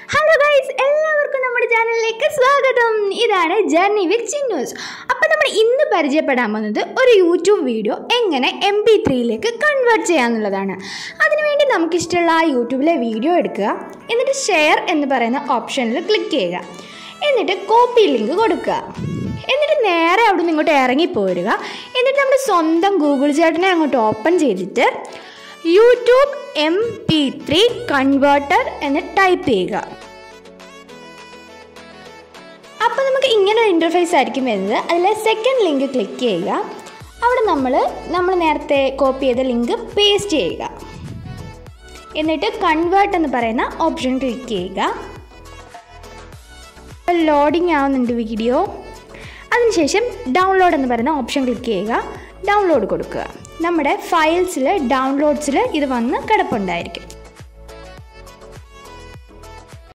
hello guys എല്ലാവർക്കും നമ്മുടെ ചാനലിലേക്ക് സ്വാഗതം ഇതാണ് ജേർണി വിത്ത് ചിന്നൂസ് അപ്പോൾ നമ്മൾ ഇന്ന് പരിചയപ്പെടാൻ പോകുന്നത് ഒരു യൂട്യൂബ് വീഡിയോ എങ്ങനെ എം പി ത്രീയിലേക്ക് കൺവേർട്ട് ചെയ്യാന്നുള്ളതാണ് അതിനുവേണ്ടി നമുക്കിഷ്ടമുള്ള ആ യൂട്യൂബിലെ വീഡിയോ എടുക്കുക എന്നിട്ട് ഷെയർ എന്ന് പറയുന്ന ഓപ്ഷനിൽ ക്ലിക്ക് ചെയ്യുക എന്നിട്ട് കോപ്പി ലിങ്ക് കൊടുക്കുക എന്നിട്ട് നേരെ അവിടെ നിന്ന് ഇങ്ങോട്ട് ഇറങ്ങിപ്പോരുക എന്നിട്ട് നമ്മുടെ സ്വന്തം ഗൂഗിൾ ചേട്ടനെ അങ്ങോട്ട് ഓപ്പൺ ചെയ്തിട്ട് YouTube M P three converter എന്ന് ടൈപ്പ് ചെയ്യുക അപ്പോൾ നമുക്ക് ഇങ്ങനെ ഒരു ഇൻ്റർഫേസ് ആയിരിക്കും വരുന്നത് അതിൽ സെക്കൻഡ് ലിങ്ക് ക്ലിക്ക് ചെയ്യുക അവിടെ നമ്മൾ നമ്മൾ നേരത്തെ കോപ്പി ചെയ്ത ലിങ്ക് പേസ്റ്റ് ചെയ്യുക എന്നിട്ട് കൺവേർട്ട് എന്ന് പറയുന്ന ഓപ്ഷൻ ക്ലിക്ക് ചെയ്യുക ലോഡിംഗ് ആവുന്നുണ്ട് വീഡിയോ അതിനുശേഷം ഡൗൺലോഡ് എന്ന് പറയുന്ന ഓപ്ഷൻ ക്ലിക്ക് ചെയ്യുക ഡൗൺലോഡ് കൊടുക്കുക നമ്മുടെ ഫയൽസിൽ ഡൗൺലോഡ്സിൽ ഇത് വന്ന് കിടപ്പുണ്ടായിരിക്കും